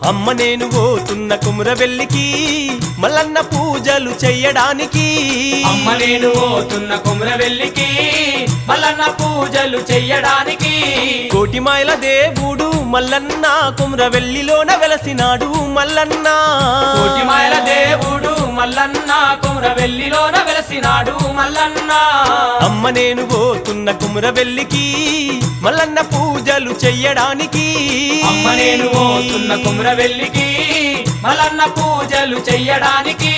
అమ్మ నేను పోతున్న కుమ్రవెల్లికి మల్లన్న పూజలు చెయ్యడానికి అమ్మ నేను పోతున్న కుమ్రవెల్లికి మల్లన్న పూజలు చెయ్యడానికి కోటి మాయల దేవుడు మల్లన్న కుమ్రవెల్లిలోన వెలసినాడు మల్లన్న కోటి మాయల దేవుడు మల్లన్న కుమ్రవెల్లిలోన వెలసినాడు మల్లన్న అమ్మ నేను పోతున్న కుమ్రవెల్లికి మల్లన్న పూజలు చెయ్యడానికి అమ్మ నేను పోతున్న కుమ్రవెల్లికి మల్లన్న పూజలు చెయ్యడానికి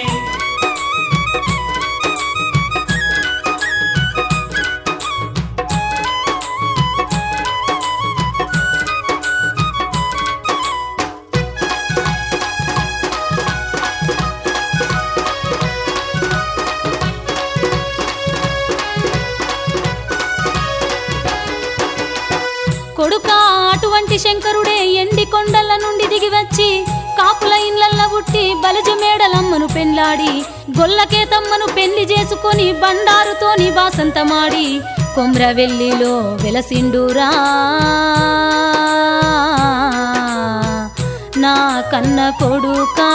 కొడుక అటువంటి శంకరుడే ఎండి కొండల నుండి దిగి వచ్చి కాపుల ఇండ్లల్ల పుట్టి బలిజ మేడలమ్మను పెండ్లాడి గొల్లకేతమ్మను పెళ్లి చేసుకొని బండారుతోని బాసంతమాడి కొమ్రవెల్లిలో వెలసిండురా నా కన్న కొడుకా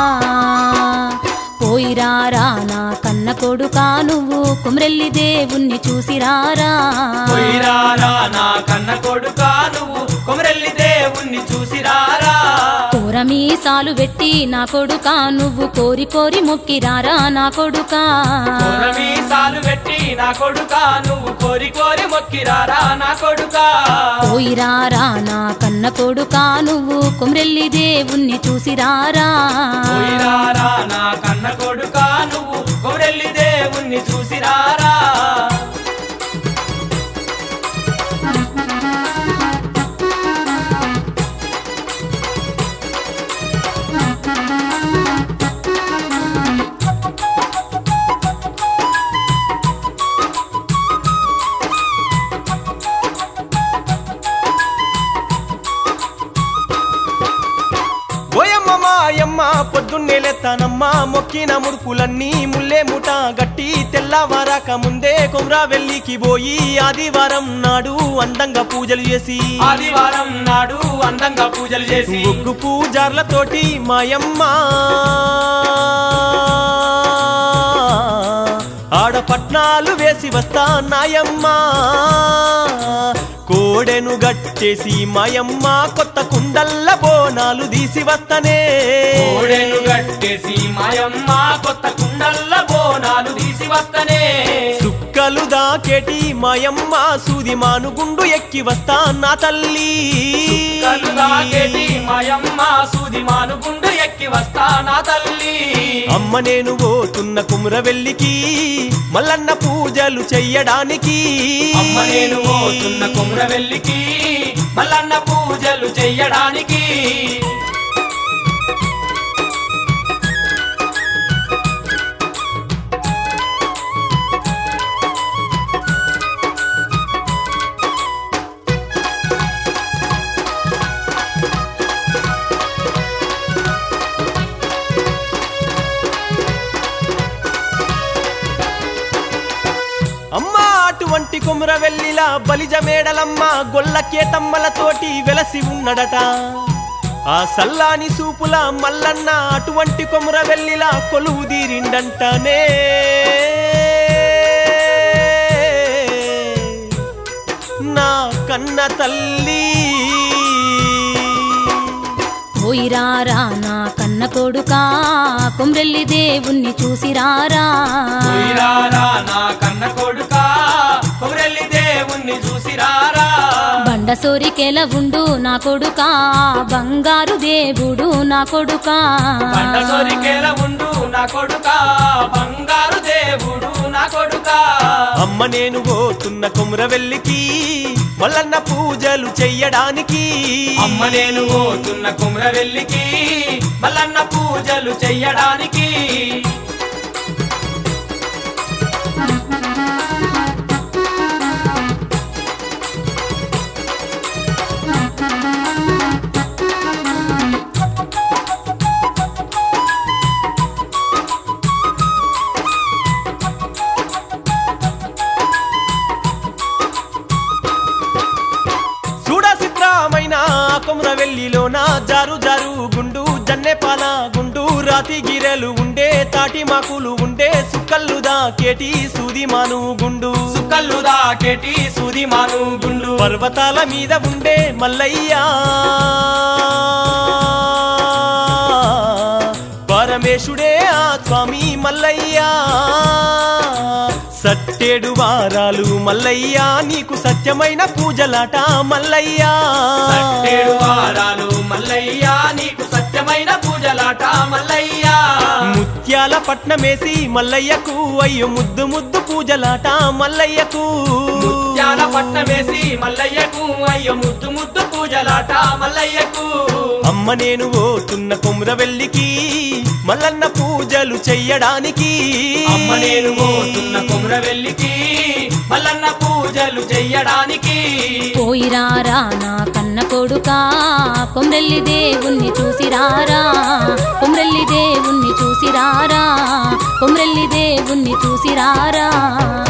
పోయిరారా నా కన్న కొడుకా నువ్వు కుమ్రెల్లి దేవుణ్ణి చూసిరారా పోయిరారా నా కన్న కొడుకా నువ్వు కొమరెల్లి దేవుణ్ణి చూసిరారా కూరమీసాలు పెట్టి నా కొడుకా నువ్వు కోరి కోరి మొక్కిరారా నా కొడుకా మీసాలు పెట్టి నా కొడుకా నువ్వు కోరి కోరి మొక్కిరారా నా కొడుకా పోయిరారా నా కన్న కొడుకా నువ్వు కుమ్రెల్లి దేవుణ్ణి చూసిరారా పోయిరారా నా కన్న కొడుకా నువ్వు కొమరెల్లి దేవుణ్ణి చూసిరారా ఓయమ్మ మాయమ్మ పొద్దున్నే లేతానమ్మ మొక్కిన ముడుపులన్నీ ముల్లే ముఠ గట్టి తెల్లవారాక ముందే కుమ్రా వెల్లికి పోయి ఆదివారం నాడు అందంగా పూజలు చేసి ఆదివారం నాడు అందంగా పూజలు చేసి ఒగ్గు పూజార్లతోటి మాయమ్మ ఆడపట్నాలు వేసి వస్తా నాయమ్మ కోడెను గట్టేసి మాయమ్మ కొత్త కుండల్ల బోనాలు తీసి వస్తనే కోడెను గట్టేసి మాయమ్మ కొత్త కుండల్ల బోనాలు తీసి వస్తనే సుక్కలు దాకేటి మాయమ్మ సూది మానుగుండు ఎక్కి వస్తా నా తల్లి కలు దాకేటి మాయమ్మ సూది మానుగుండు ఎక్కి వస్తా నా తల్లి అమ్మ నేను పోతున్న కుమ్రవెల్లికి మల్లన్న పూజలు చెయ్యడానికి అమ్మ నేను పోతున్న కుమ్రవెల్లికి మల్లన్న పూజలు చెయ్యడానికి అమ్మ అటువంటి కుమ్రవెల్లిలా బలిజ మేడలమ్మ గొల్లకేతమ్మలతోటి వెలసి ఉన్నడట ఆ సల్లాని సూపుల మల్లన్న అటువంటి కొమురవెల్లిలా కొలువు తీరిండంటనే నా కన్న తల్లి పోయిరారా నా కన్న కొడుకా కుమ్రెల్లి దేవుణ్ణి చూసిరారా పోయిరారా నా కన్న కొడుకా కొమరెల్లి దేవుణ్ణి చూసిరారా బండసోరికెల ఉండు నా కొడుకా బంగారు దేవుడు నా కొడుకా పంట సొరికేల ఉండు నా కొడుకా బంగారు దేవుడు నా కొడుకా అమ్మ నేను పోతున్న కుమ్రవెల్లికి మల్లన్న పూజలు చెయ్యడానికి అమ్మ నేను పోతున్న కుమ్రవెల్లికి మల్లన్న పూజలు చెయ్యడానికి చూడ సిద్ధమైన కొమ్రవెల్లిలోన జారు జారు ముత్యాల గుండు రాతి గిరెలు ఉండే తాటి మాకులు ఉండే సుక్కల్లు దాకేటి సూది మాను గుండు సుక్కల్లు దాకేటి సూది మాను గుండు పర్వతాల మీద ఉండే మల్లయ్యా పరమేశుడే ఆ స్వామి మల్లయ్యా సట్టేడు వారాలు మల్లయ్యా నీకు సత్యమైన పూజలాట మల్లయ్యా సట్టేడు వారాలు మల్లయ్య నీకు సత్యమైన పూజలాట మల్లయ్య ముత్యాల పట్నమేసి మల్లయ్యకు అయ్యో ముద్దు ముద్దు పూజలాట మల్లయ్యకు ముత్యాల పట్నమేసి మల్లయ్యకు అయ్యో ముద్దు ముద్దు పూజలాట మల్లయ్యకు అమ్మ నేను ఓతున్న కొమ్రవెల్లికి మల్లన్న పూజలు చెయ్యడానికి అమ్మ నేను పోతున్న కొమరవెల్లికి మల్లన్న పూజలు చెయ్యడానికి పోయిరారా నా కన్న కొడుకా కొమ్రెల్లి దేవుణ్ణి చూసిరారా కొమ్రెల్లి దేవుణ్ణి చూసిరారా కొమ్రెల్లి దేవుణ్ణి చూసిరారా